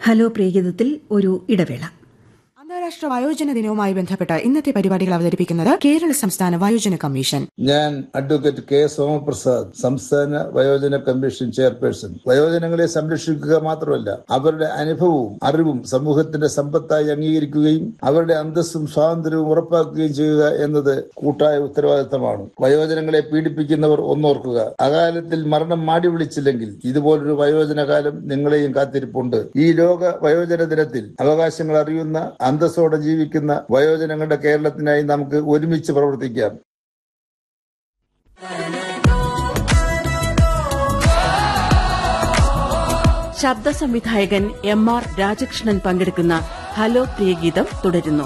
Hello പ്രിയഗീതത്തിൽ ഒരു ഇടവേള അന്താരാഷ്ട്ര വയോജന ദിനവുമായി ബന്ധപ്പെട്ട് ഇന്നത്തെ പരിപാടികൾ അവതരിപ്പിക്കുന്നത് കേരള സംസ്ഥാന വയോജന കമ്മീഷൻ ഞാൻ അഡ്വക്കേറ്റ് കെ സോമപ്രസാദ് സംസ്ഥാന വയോജന കമ്മീഷൻ ചെയർപേഴ്സൺ വയോജനങ്ങളെ സംരക്ഷിക്കുക മാത്രമല്ല അവരുടെ അനുഭവവും അറിവും സമൂഹത്തിന്റെ സമ്പത്തായി അംഗീകരിക്കുകയും അവരുടെ അന്തസ്സും സ്വാതന്ത്ര്യവും ഉറപ്പാക്കുകയും ചെയ്യുക എന്നത് കൂട്ടായ ഉത്തരവാദിത്തമാണ് വയോജനങ്ങളെ പീഡിപ്പിക്കുന്നവർ ഒന്നോർക്കുക അകാലത്തിൽ മരണം മാടി വിളിച്ചില്ലെങ്കിൽ ഇതുപോലൊരു വയോജന കാലം നിങ്ങളെയും കാത്തിരിപ്പുണ്ട് ഈ ലോക വയോജന ദിനത്തിൽ അവകാശങ്ങൾ അറിയുന്ന അന്തസ്സോടെ ജീവിക്കുന്ന വയോജനങ്ങളുടെ കേരളത്തിനായി നമുക്ക് ഒരുമിച്ച് പ്രവർത്തിക്കാം ശബ്ദ സംവിധായകൻ എം ആർ രാജകൃഷ്ണൻ പങ്കെടുക്കുന്ന ഹലോ പ്രിയഗീതം തുടരുന്നു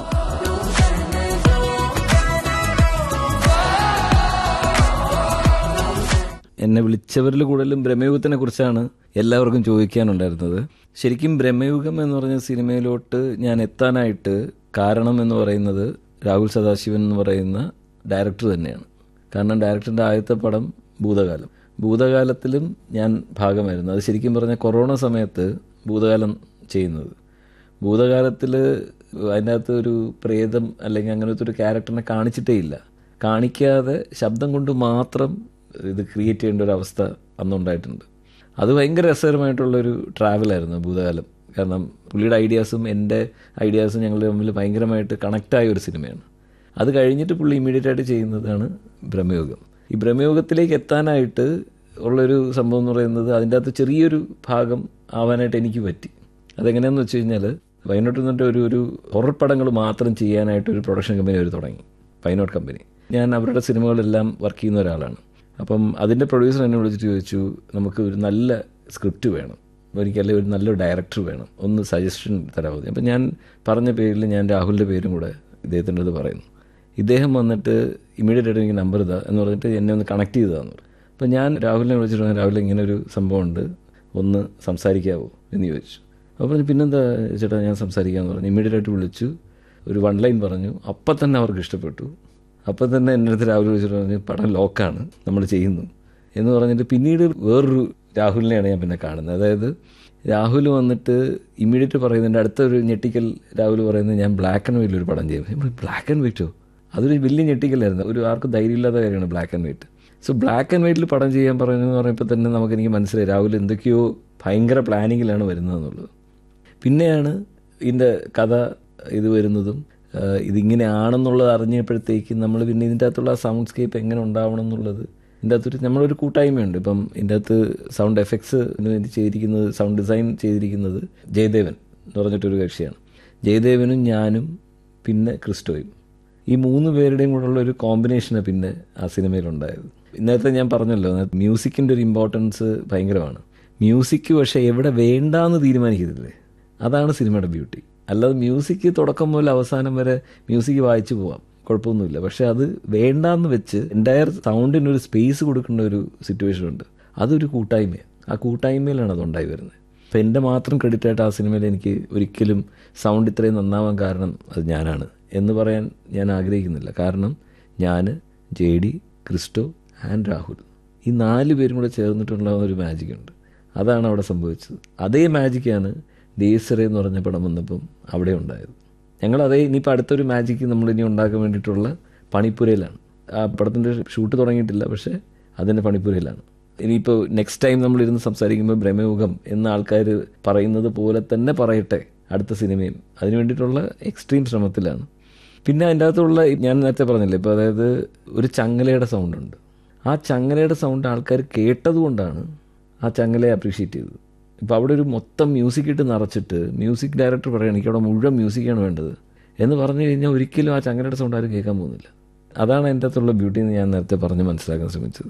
എന്നെ വിളിച്ചവരിൽ കൂടുതലും ബ്രഹ്മയുഗത്തിനെ കുറിച്ചാണ് എല്ലാവർക്കും ചോദിക്കാനുണ്ടായിരുന്നത് ശരിക്കും ബ്രഹ്മയുഗം എന്ന് പറഞ്ഞ സിനിമയിലോട്ട് ഞാൻ എത്താനായിട്ട് കാരണം എന്ന് പറയുന്നത് രാഹുൽ സദാശിവൻ എന്ന് പറയുന്ന ഡയറക്ടർ തന്നെയാണ് കാരണം ഡയറക്ടറിൻ്റെ ആദ്യത്തെ പടം ഭൂതകാലം ഭൂതകാലത്തിലും ഞാൻ ഭാഗമായിരുന്നു അത് ശരിക്കും പറഞ്ഞാൽ കൊറോണ സമയത്ത് ഭൂതകാലം ചെയ്യുന്നത് ഭൂതകാലത്തിൽ അതിൻ്റെ അകത്ത് ഒരു പ്രേതം അല്ലെങ്കിൽ അങ്ങനത്തെ ഒരു ക്യാരക്ടറിനെ കാണിച്ചിട്ടേ ഇല്ല കാണിക്കാതെ ശബ്ദം കൊണ്ട് മാത്രം ഇത് ക്രിയേറ്റ് ചെയ്യേണ്ട ഒരു അവസ്ഥ അന്നുണ്ടായിട്ടുണ്ട് അത് ഭയങ്കര രസകരമായിട്ടുള്ളൊരു ട്രാവലായിരുന്നു ഭൂതകാലം കാരണം പുള്ളിയുടെ ഐഡിയാസും എൻ്റെ ഐഡിയാസും ഞങ്ങൾ തമ്മിൽ ഭയങ്കരമായിട്ട് കണക്റ്റായ ഒരു സിനിമയാണ് അത് കഴിഞ്ഞിട്ട് പുള്ളി ഇമ്മീഡിയറ്റ് ആയിട്ട് ചെയ്യുന്നതാണ് ബ്രഹ്മയോഗം ഈ ബ്രഹ്മയോഗത്തിലേക്ക് എത്താനായിട്ട് ഉള്ളൊരു സംഭവം എന്ന് പറയുന്നത് അതിൻ്റെ അകത്ത് ചെറിയൊരു ഭാഗം ആവാനായിട്ട് എനിക്ക് പറ്റി അതെങ്ങനെയാണെന്ന് വെച്ച് കഴിഞ്ഞാൽ വയനാട്ടിൽ നിന്നിട്ട് ഒരു ഒരു ഹൊറർ പടങ്ങൾ മാത്രം ചെയ്യാനായിട്ട് ഒരു പ്രൊഡക്ഷൻ കമ്പനി അവർ തുടങ്ങി പൈനോട്ട് കമ്പനി ഞാൻ അവരുടെ സിനിമകളെല്ലാം വർക്ക് ചെയ്യുന്ന ഒരാളാണ് അപ്പം അതിൻ്റെ പ്രൊഡ്യൂസർ എന്നെ വിളിച്ചിട്ട് ചോദിച്ചു നമുക്ക് ഒരു നല്ല സ്ക്രിപ്റ്റ് വേണം ഒരിക്കലും ഒരു നല്ലൊരു ഡയറക്ടർ വേണം ഒന്ന് സജഷൻ തരാമോ അപ്പം ഞാൻ പറഞ്ഞ പേരിൽ ഞാൻ രാഹുലിൻ്റെ പേരും കൂടെ ഇദ്ദേഹത്തിൻ്റെ അത് പറയുന്നു ഇദ്ദേഹം വന്നിട്ട് ഇമ്മീഡിയറ്റ് ആയിട്ട് എനിക്ക് നമ്പർ ഇതാ എന്ന് പറഞ്ഞിട്ട് എന്നെ ഒന്ന് കണക്ട് ചെയ്തതാന്ന് പറഞ്ഞു അപ്പം ഞാൻ രാഹുലിനെ വിളിച്ചിട്ട് പറഞ്ഞു, രാഹുൽ ഇങ്ങനെ ഒരു സംഭവമുണ്ട് ഒന്ന് സംസാരിക്കാവോ എന്ന് ചോദിച്ചു അപ്പോൾ പറഞ്ഞു പിന്നെന്താ ചേട്ടാ ഞാൻ സംസാരിക്കാമെന്ന് പറഞ്ഞു ഇമ്മീഡിയറ്റ് ആയിട്ട് വിളിച്ചു ഒരു വൺ ലൈൻ പറഞ്ഞു അപ്പം തന്നെ അവർക്ക് ഇഷ്ടപ്പെട്ടു അപ്പം തന്നെ എൻ്റെ അടുത്ത് രാഹുൽ വിളിച്ചിട്ട് പറഞ്ഞു പടം ലോക്കാണ് നമ്മൾ ചെയ്യുന്നു എന്ന് പറഞ്ഞിട്ട് പിന്നീട് വേറൊരു രാഹുലിനെയാണ് ഞാൻ പിന്നെ കാണുന്നത് അതായത് രാഹുൽ വന്നിട്ട് ഇമ്മീഡിയറ്റ് പറയുന്നതിൻ്റെ അടുത്തൊരു ഞെട്ടിക്കൽ രാഹുൽ പറയുന്നത് ഞാൻ ബ്ലാക്ക് ആൻഡ് വൈറ്റിൽ ഒരു പടം ചെയ്യും ബ്ലാക്ക് ആൻഡ് വൈറ്റോ അതൊരു വലിയ ഞെട്ടിക്കലായിരുന്നു ഒരു ആർക്കും ധൈര്യമില്ലാത്ത കാര്യമാണ് black and white so black and വൈറ്റിൽ പടം ചെയ്യാൻ പറയുന്നത് പറയുമ്പോൾ തന്നെ നമുക്ക് എനിക്ക് മനസ്സിലായി രാഹുൽ എന്തൊക്കെയോ ഭയങ്കര പ്ലാനിങ്ങിലാണ് വരുന്നതെന്നുള്ളത് പിന്നെയാണ് ഇതിൻ്റെ കഥ ഇത് വരുന്നതും ആ, ഇതിങ്ങനെയാണെന്നുള്ളത് അറിഞ്ഞപ്പോഴത്തേക്കും നമ്മൾ പിന്നെ ഇതിൻ്റെ അകത്തുള്ള സൗണ്ട് സ്കേപ്പ് എങ്ങനെ ഉണ്ടാവണം എന്നുള്ളത് ഇതിൻ്റെ അകത്തൊരു നമ്മളൊരു കൂട്ടായ്മയുണ്ട് ഇപ്പം ഇതിൻ്റെ അകത്ത് സൗണ്ട് എഫക്ട്സ് വേണ്ടി ചെയ്തിരിക്കുന്നത് സൗണ്ട് ഡിസൈൻ ചെയ്തിരിക്കുന്നത് ജയദേവൻ എന്ന് പറഞ്ഞിട്ടൊരു കക്ഷിയാണ് ജയദേവനും ഞാനും പിന്നെ ക്രിസ്റ്റോയും ഈ മൂന്ന് പേരുടെയും കൂടെയുള്ള ഒരു കോമ്പിനേഷനാണ് പിന്നെ ആ സിനിമയിലുണ്ടായത് ഇന്നത്തെ ഞാൻ പറഞ്ഞല്ലോ മ്യൂസിക്കിൻ്റെ ഒരു ഇമ്പോർട്ടൻസ് ഭയങ്കരമാണ് മ്യൂസിക് പക്ഷേ എവിടെ വേണ്ടാന്ന് തീരുമാനിക്കത്തില്ലേ അതാണ് സിനിമയുടെ ബ്യൂട്ടി അല്ലാതെ മ്യൂസിക് തുടക്കം മുതൽ അവസാനം വരെ മ്യൂസിക് വായിച്ചു പോവാം കുഴപ്പമൊന്നുമില്ല പക്ഷെ അത് വേണ്ടാന്ന് വെച്ച് എൻ്റയർ സൗണ്ടിന് ഒരു സ്പേസ് കൊടുക്കേണ്ട ഒരു സിറ്റുവേഷൻ ഉണ്ട് അതൊരു കൂട്ടായ്മയാണ് ആ കൂട്ടായ്മയിലാണ് അത് ഉണ്ടായി വരുന്നത് അപ്പം എൻ്റെ മാത്രം ക്രെഡിറ്റ് ആയിട്ട് ആ സിനിമയിൽ എനിക്ക് ഒരിക്കലും സൗണ്ട് ഇത്രയും നന്നാവാൻ കാരണം അത് ഞാനാണ് എന്ന് പറയാൻ ഞാൻ ആഗ്രഹിക്കുന്നില്ല കാരണം ഞാൻ J D Christo and Rahul ഈ നാല് പേരും കൂടെ ചേർന്നിട്ടുള്ള ഒരു മാജിക് ഉണ്ട് അതാണ് അവിടെ സംഭവിച്ചത് അതേ മാജിക്കാണ് ദേസറെ എന്ന് പറഞ്ഞ പടം വന്നപ്പം അവിടെ ഉണ്ടായത് ഞങ്ങൾ അതേ ഇനിയിപ്പോൾ അടുത്തൊരു മാജിക്ക് നമ്മൾ ഇനി ഉണ്ടാക്കാൻ വേണ്ടിയിട്ടുള്ള പണിപ്പുരയിലാണ് ആ പടത്തിൻ്റെ ഷൂട്ട് തുടങ്ങിയിട്ടില്ല പക്ഷേ അതിൻ്റെ പണിപ്പുരയിലാണ് ഇനിയിപ്പോൾ നെക്സ്റ്റ് ടൈം നമ്മൾ ഇരുന്ന് സംസാരിക്കുമ്പോൾ ബ്രഹ്മയുഗം എന്ന ആൾക്കാർ പറയുന്നത് പോലെ തന്നെ പറയട്ടെ അടുത്ത സിനിമയും അതിന് വേണ്ടിയിട്ടുള്ള എക്സ്ട്രീം ശ്രമത്തിലാണ് പിന്നെ അതിൻ്റെ അകത്തുള്ള ഞാൻ നേരത്തെ പറഞ്ഞില്ലേ ഇപ്പോൾ അതായത് ഒരു ചങ്ങലയുടെ സൗണ്ട് ഉണ്ട് ആ ചങ്ങലയുടെ സൗണ്ട് ആൾക്കാർ കേട്ടതുകൊണ്ടാണ് ആ ചങ്ങലയെ അപ്രീഷിയേറ്റ് ചെയ്തത് ഇപ്പോൾ അവിടെ ഒരു മൊത്തം മ്യൂസിക് ഇട്ട് നിറച്ചിട്ട് മ്യൂസിക് ഡയറക്ടർ പറയുകയാണ് എനിക്ക് അവിടെ മുഴുവൻ മ്യൂസിക്കാണ് വേണ്ടത് എന്ന് പറഞ്ഞു കഴിഞ്ഞാൽ ഒരിക്കലും ആ ചങ്ങലയുടെ സൗണ്ട് ആരും കേൾക്കാൻ പോകുന്നില്ല അതാണ് എൻ്റെ അകത്തുള്ള ബ്യൂട്ടി എന്ന് ഞാൻ നേരത്തെ പറഞ്ഞ് മനസ്സിലാക്കാൻ ശ്രമിച്ചത്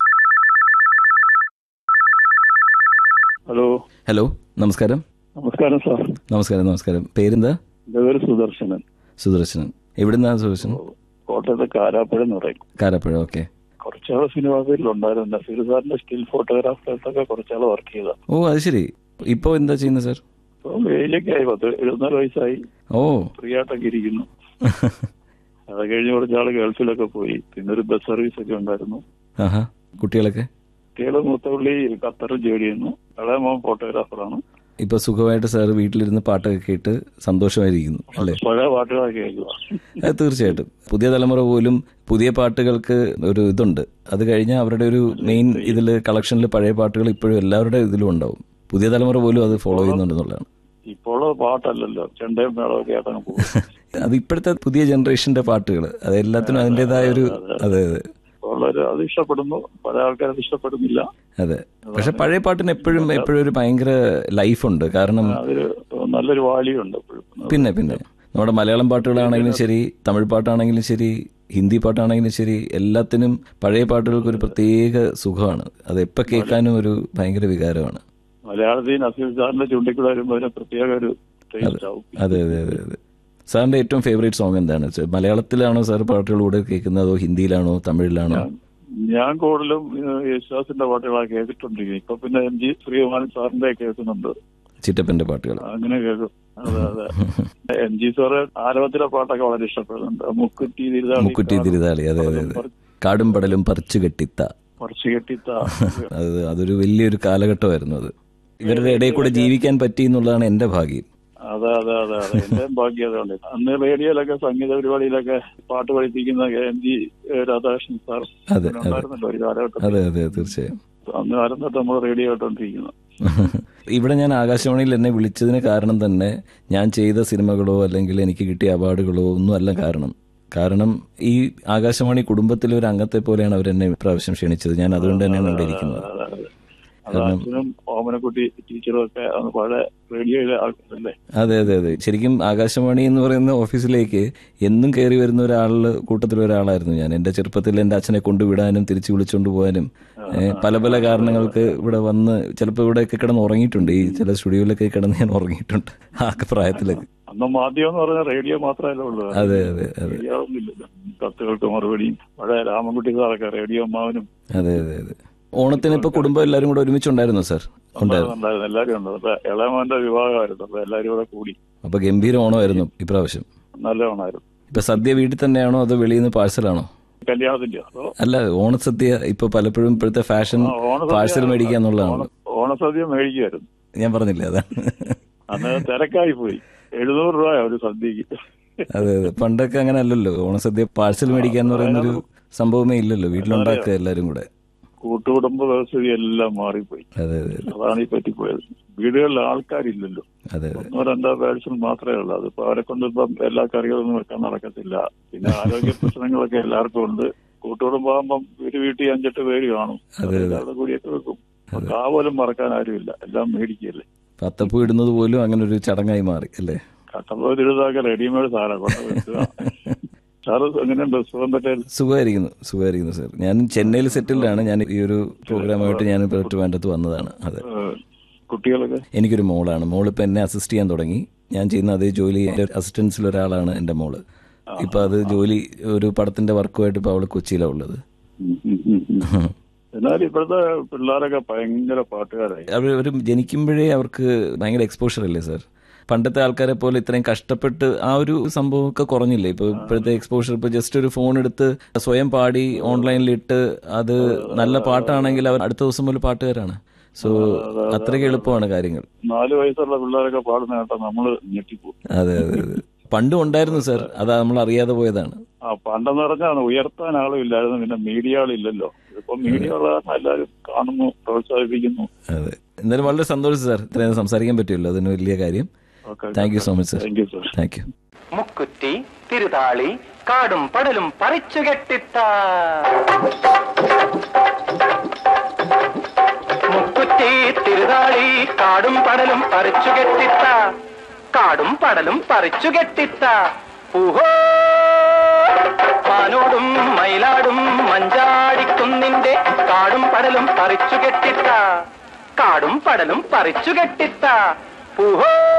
ഹലോ ഹലോ നമസ്കാരം നമസ്കാരം സാർ നമസ്കാരം നമസ്കാരം പേരെന്താ എൻ്റെ പേര് സുദർശനൻ സുദർശനൻ എവിടുന്നാ സുദർശനൻ കോട്ടയത്തെ കാരാപ്പുഴ എന്ന് പറയും കാരാപ്പുഴ ഓക്കെ കുറച്ചാള് സിനിമാ ഫീൽഡിലുണ്ടായിരുന്നു നസീർ സാറിന്റെ സ്റ്റിൽ ഫോട്ടോഗ്രാഫറായിട്ടൊക്കെ കുറച്ചാള് വർക്ക് ചെയ്ത ഓ അത് ശരി ഇപ്പോൾ എന്താ ചെയ്യുന്നത് സാർ ഇപ്പൊ വെയിലൊക്കെ ആയി പത്ത് എഴുപത്തിനാല് വയസ്സായി ഓ ഫ്രീ ആയിട്ടൊക്കെ ഇരിക്കുന്നു അത് കഴിഞ്ഞ് കുറച്ചാള് ഗൾഫിലൊക്കെ പോയി പിന്നെ ഒരു ബസ് സർവീസ് ഒക്കെ ഉണ്ടായിരുന്നു ആഹാ കുട്ടികളൊക്കെ കുട്ടികള് മൂത്തപള്ളി ഖത്തറിൽ ജോലി ചെയ്യുന്നു ഇളയ മോൻ ഫോട്ടോഗ്രാഫറാണ് ഇപ്പൊ സുഖമായിട്ട് സാർ വീട്ടിലിരുന്ന് പാട്ടൊക്കെ കേട്ട് സന്തോഷമായിരിക്കുന്നു അല്ലേ പഴയ പാട്ടുകളൊക്കെ കേൾക്കുക അത് തീർച്ചയായിട്ടും പുതിയ തലമുറ പോലും പുതിയ പാട്ടുകൾക്ക് ഒരു ഇതുണ്ട് അത് കഴിഞ്ഞാൽ അവരുടെ ഒരു മെയിൻ ഇതിൽ കളക്ഷനിൽ പഴയ പാട്ടുകൾ ഇപ്പോഴും എല്ലാവരുടെ ഇതിലും ഉണ്ടാവും പുതിയ തലമുറ പോലും അത് ഫോളോ ചെയ്യുന്നുണ്ടെന്നുള്ളതാണ് ഇപ്പോൾ പാട്ടല്ലല്ലോ ചെണ്ടയും മേളമൊക്കെ ആയിട്ടങ്ങ് പോകും അത് ഇപ്പോഴത്തെ പുതിയ ജനറേഷന്റെ പാട്ടുകൾ അത് എല്ലാത്തിനും അതിൻ്റെതായ ഒരു അതെ അതെ ഉള്ളവര് അത് ഇഷ്ടപ്പെടുന്നു പല ആൾക്കാരത് ഇഷ്ടപ്പെടുന്നില്ല അതെ പക്ഷെ പഴയ പാട്ടിന് എപ്പോഴും എപ്പോഴും ഒരു ഭയങ്കര ലൈഫുണ്ട് കാരണം അതൊരു നല്ലൊരു വാല്യുണ്ട് എപ്പോഴും പിന്നെ പിന്നെ നമ്മുടെ മലയാളം പാട്ടുകളാണെങ്കിലും ശരി തമിഴ് പാട്ടാണെങ്കിലും ശരി ഹിന്ദി പാട്ടാണെങ്കിലും ശരി എല്ലാത്തിനും പഴയ പാട്ടുകൾക്ക് ഒരു പ്രത്യേക സുഖമാണ് അത് എപ്പോൾ കേൾക്കാനും ഒരു ഭയങ്കര വികാരമാണ് മലയാളത്തിൽ നസീർ സാറിന്റെ ചൂണ്ടിക്കൂടെ വരുമ്പോൾ അതിന് പ്രത്യേക ഒരു ടേസ്റ്റ് ആവും അതെ അതെ അതെ അതെ സാറിന്റെ ഏറ്റവും ഫേവറേറ്റ് സോങ് എന്താണ് ചെ- മലയാളത്തിലാണോ സാർ പാട്ടുകൾ കൂടെ കേൾക്കുന്നത് അതോ ഹിന്ദിയിലാണോ തമിഴിലാണോ ഞാൻ കൂടുതലും ഏഹ്, യേശുദാസിന്റെ പാട്ടുകളാണ് കേട്ടിട്ടുണ്ടിരിക്കുന്നത് ഇപ്പൊ പിന്നെ എം ജി ശ്രീകുമാരൻ സാറിന്റെ കേൾക്കുന്നുണ്ട് ചിറ്റപ്പന്റെ പാട്ടുകൾ അങ്ങനെ കേൾക്കും അതെ അതെ എം ജി സാറ് ആരവത്തിലെ പാട്ടൊക്കെ വളരെ ഇഷ്ടപ്പെടുന്നുണ്ട് മുക്കുറ്റി തിരുതാളി മുക്കുറ്റി തിരുതാളി അതെ അതെ അതെ കാടും പടലും പറിച്ചു കെട്ടിത്ത കുറച്ച് കെട്ടിത്ത അത് അതൊരു വലിയൊരു കാലഘട്ടമായിരുന്നു അത് ഇവരുടെ ഇടയിൽ കൂടെ ജീവിക്കാൻ പറ്റി എന്നുള്ളതാണ് എന്റെ ഭാഗ്യം അതെ അതെ അതെ അതെ എന്റെ ഭാഗ്യം അതുകൊണ്ട് അന്ന് റേഡിയോയിലൊക്കെ സംഗീത പരിപാടിയിലൊക്കെ പാട്ട് പഠിപ്പിക്കുന്ന എം ജി രാധാകൃഷ്ണൻ സാർ അതെ അതെ ഉണ്ടായിരുന്നല്ലോ ഒരു കാലഘട്ടം അതെ അതെ തീർച്ചയായും അന്ന് കാലം തൊട്ട് നമ്മൾ റേഡിയോ കേട്ടോണ്ടിരിക്കുന്നത് ഇവിടെ ഞാൻ ആകാശവാണിയിൽ എന്നെ വിളിച്ചതിന് കാരണം തന്നെ ഞാൻ ചെയ്ത സിനിമകളോ അല്ലെങ്കിൽ എനിക്ക് കിട്ടിയ അവാർഡുകളോ ഒന്നും അല്ല കാരണം കാരണം ഈ ആകാശവാണി കുടുംബത്തിലെ ഒരു അംഗത്തെ പോലെയാണ് അവരെന്നെ ഇപ്രാവശ്യം ക്ഷണിച്ചത് ഞാൻ അതുകൊണ്ട് തന്നെയാണ് ഇവിടെ ഇരിക്കുന്നത് അതെ, അതെ. അത് അച്ഛനും ഓമനക്കുട്ടി ടീച്ചറും ഒക്കെ അന്ന് പഴയ റേഡിയോയിലെ ആൾക്കാരല്ലേ അതെ അതെ അതെ ശരിക്കും ആകാശവാണി എന്ന് പറയുന്ന ഓഫീസിലേക്ക് എന്നും കയറി വരുന്ന ഒരാളിൽ കൂട്ടത്തിൽ ഒരാളായിരുന്നു ഞാൻ എന്റെ ചെറുപ്പത്തിൽ എന്റെ അച്ഛനെ കൊണ്ടുവിടാനും തിരിച്ചു വിളിച്ചുകൊണ്ട് പോകാനും ഏ, പല പല കാരണങ്ങൾക്ക് ഇവിടെ വന്ന് ചിലപ്പോൾ ഇവിടെയൊക്കെ കിടന്ന് ഉറങ്ങിയിട്ടുണ്ട് ഈ ചില സ്റ്റുഡിയോയിലൊക്കെ കിടന്ന് ഞാൻ ഉറങ്ങിയിട്ടുണ്ട് ആ പ്രായത്തിലൊക്കെ അന്ന് മാധ്യമം എന്ന് പറഞ്ഞാൽ റേഡിയോ മാത്രമല്ല ഉള്ളൂ അതെ അതെ അതെ റേഡിയോ ഒന്നുമില്ലല്ലോ കത്തുകൾക്ക് മറുപടിയും പഴയ രാമൻകുട്ടി സാറൊക്കെ റേഡിയോ അമ്മാവനും അതെ അതെ അതെ ഓണത്തിന് ഇപ്പൊ കുടുംബം എല്ലാവരും കൂടെ ഒരുമിച്ചുണ്ടായിരുന്നു സാർ ഉണ്ടായിരുന്നു ഉണ്ടായിരുന്നു എല്ലാവരും ഉണ്ട് അപ്പൊ ഇളയമോന്റെ വിവാഹമായിരുന്നു അപ്പൊ എല്ലാവരും കൂടെ കൂടി അപ്പൊ ഗംഭീര ഓണമായിരുന്നു ഇപ്രാവശ്യം നല്ല ഓണമായിരുന്നു ഇപ്പൊ സദ്യ വീട്ടിൽ തന്നെയാണോ അതോ വെളിയിൽ നിന്ന് പാഴ്സലാണോ കല്യാണത്തിന്റെ അതോ അല്ല ഓണസദ്യ ഇപ്പൊ പലപ്പോഴും ഇപ്പോഴത്തെ ഫാഷൻ ആ, ഓണസദ്യ- പാഴ്സൽ മേടിക്കുക എന്നുള്ളതാണ് ഓണ- ഓണസദ്യ മേടിക്കുമായിരുന്നു ഞാൻ പറഞ്ഞില്ലേ അതാണ് അന്ന് തിരക്കായി പോയി എഴുന്നൂറ് രൂപ ഒരു സദ്യക്ക് അതെ അതെ പണ്ടൊക്കെ അങ്ങനെ അല്ലല്ലോ ഓണസദ്യ പാഴ്സൽ മേടിക്കുക എന്ന് പറയുന്നൊരു സംഭവമേ ഇല്ലല്ലോ വീട്ടിലുണ്ടാക്കുക എല്ലാരും കൂടെ കൂട്ടുകുടുംബ വ്യവസ്ഥിതി എല്ലാം മാറിപ്പോയി അതെ അതെ അതെ അതാണ് ഈ പറ്റിപ്പോയത് വീടുകളിൽ ആൾക്കാരില്ലല്ലോ അതെ അതെ ഒന്നോ രണ്ടോ പേഴ്സൺ മാത്രമേ ഉള്ളൂ അതിപ്പോ അവരെ കൊണ്ട് ഇപ്പം എല്ലാ കറികളൊന്നും വെക്കാൻ നടക്കത്തില്ല പിന്നെ ആരോഗ്യ പ്രശ്നങ്ങളൊക്കെ എല്ലാവർക്കും ഉണ്ട് കൂട്ടുകുടുംബാകുമ്പം ഒരു വീട്ടിൽ അഞ്ചെട്ട് പേര് കാണും എല്ലാവരുടെ കൂടിയൊക്കെ വെക്കും അപ്പൊ കാ പോലും മറക്കാൻ ആരുമില്ല എല്ലാം മേടിക്കല്ലേ പത്തപ്പൂ ഇടുന്നത് പോലും അങ്ങനെ ഒരു ചടങ്ങായി മാറി അല്ലേ കട്ടപ്പോ തിരുതാക്ക റെഡിമെയ്ഡ് സാറാ കൊണ്ട് വെക്കുക സാറ് എങ്ങനെയുണ്ട് സുഖം പറ്റായിരുന്നു സുഖമായിരിക്കുന്നു സുഖമായിരിക്കുന്നു സാർ ഞാൻ ചെന്നൈയിൽ സെറ്റിൽഡാണ് ഞാൻ ഈ ഒരു പ്രോഗ്രാമായിട്ട് ഞാൻ ഇപ്പോൾ ട്രിവാൻഡ്രത്ത് വന്നതാണ് അതെ കുട്ടികളൊക്കെ എനിക്കൊരു മോളാണ് മോളിപ്പോൾ എന്നെ അസിസ്റ്റ് ചെയ്യാൻ തുടങ്ങി ഞാൻ ചെയ്യുന്ന അതേ ജോലി എൻ്റെ അസിസ്റ്റൻസിൽ ഒരാളാണ് എൻ്റെ മോള് ഇപ്പൊ അത് ജോലി ഒരു പടത്തിന്റെ വർക്കുമായിട്ട് ഇപ്പൊ അവള് കൊച്ചിയിലാണ് ഉള്ളത് ഉം, ഉം, ഉം, ഉം. എന്നാലും ഇപ്പോഴത്തെ പിള്ളേരൊക്കെ ഭയങ്കര പാട്ടുകാരായി അവർ ഒരു ജനിക്കുമ്പോഴേ അവർക്ക് ഭയങ്കര എക്സ്പോഷർ അല്ലേ സാർ പണ്ടത്തെ ആൾക്കാരെ പോലെ ഇത്രയും കഷ്ടപ്പെട്ട് ആ ഒരു സംഭവമൊക്കെ കുറഞ്ഞില്ലേ ഇപ്പൊ ഇപ്പോഴത്തെ എക്സ്പോഷർ ഇപ്പൊ ജസ്റ്റ് ഒരു ഫോൺ എടുത്ത് സ്വയം പാടി ഓൺലൈനിൽ ഇട്ട് അത് നല്ല പാട്ടാണെങ്കിൽ അവർ അടുത്ത ദിവസം മുതൽ പാട്ടുകാരാണ് സോ അത്രയ്ക്ക് എളുപ്പമാണ് കാര്യങ്ങൾ നാല് വയസ്സുള്ള പിള്ളേരൊക്കെ പാടുന്ന കേട്ടാ നമ്മള് ഞെട്ടിപ്പോകും അതെ അതെ അതെ പണ്ടും ഉണ്ടായിരുന്നു സാർ അത് നമ്മൾ അറിയാതെ പോയതാണ് ആ പണ്ടെന്ന് പറഞ്ഞാൽ ഉയർത്താൻ ആളും ഇല്ലായിരുന്നു പിന്നെ മീഡിയകളില്ലല്ലോ ഇതിപ്പോ മീഡിയ ഉള്ള കാരണം എല്ലാവരും കാണുന്നു പ്രോത്സാഹിപ്പിക്കുന്നു അതെ എന്തായാലും വളരെ സന്തോഷം സാർ ഇത്രയും സംസാരിക്കാൻ പറ്റുമല്ലോ അതിന് വലിയ കാര്യം okay thank you so much sir thank you sir thank you മുക്കുറ്റി തിരുതാളി കാടും പടലും പറിച്ചു കെട്ടിത്ത മുക്കുറ്റി തിരുതാളി കാടും പടലും പറിച്ചു കെട്ടിത്ത കാടും പടലും പറിച്ചു കെട്ടിത്ത ഊഹോ മാനോടും മയിലാടും മഞ്ചാടിക്കുന്നിന്റെ കാടും പടലും പറിച്ചു കെട്ടിത്ത കാടും പടലും പറിച്ചു കെട്ടിത്ത ഊഹോ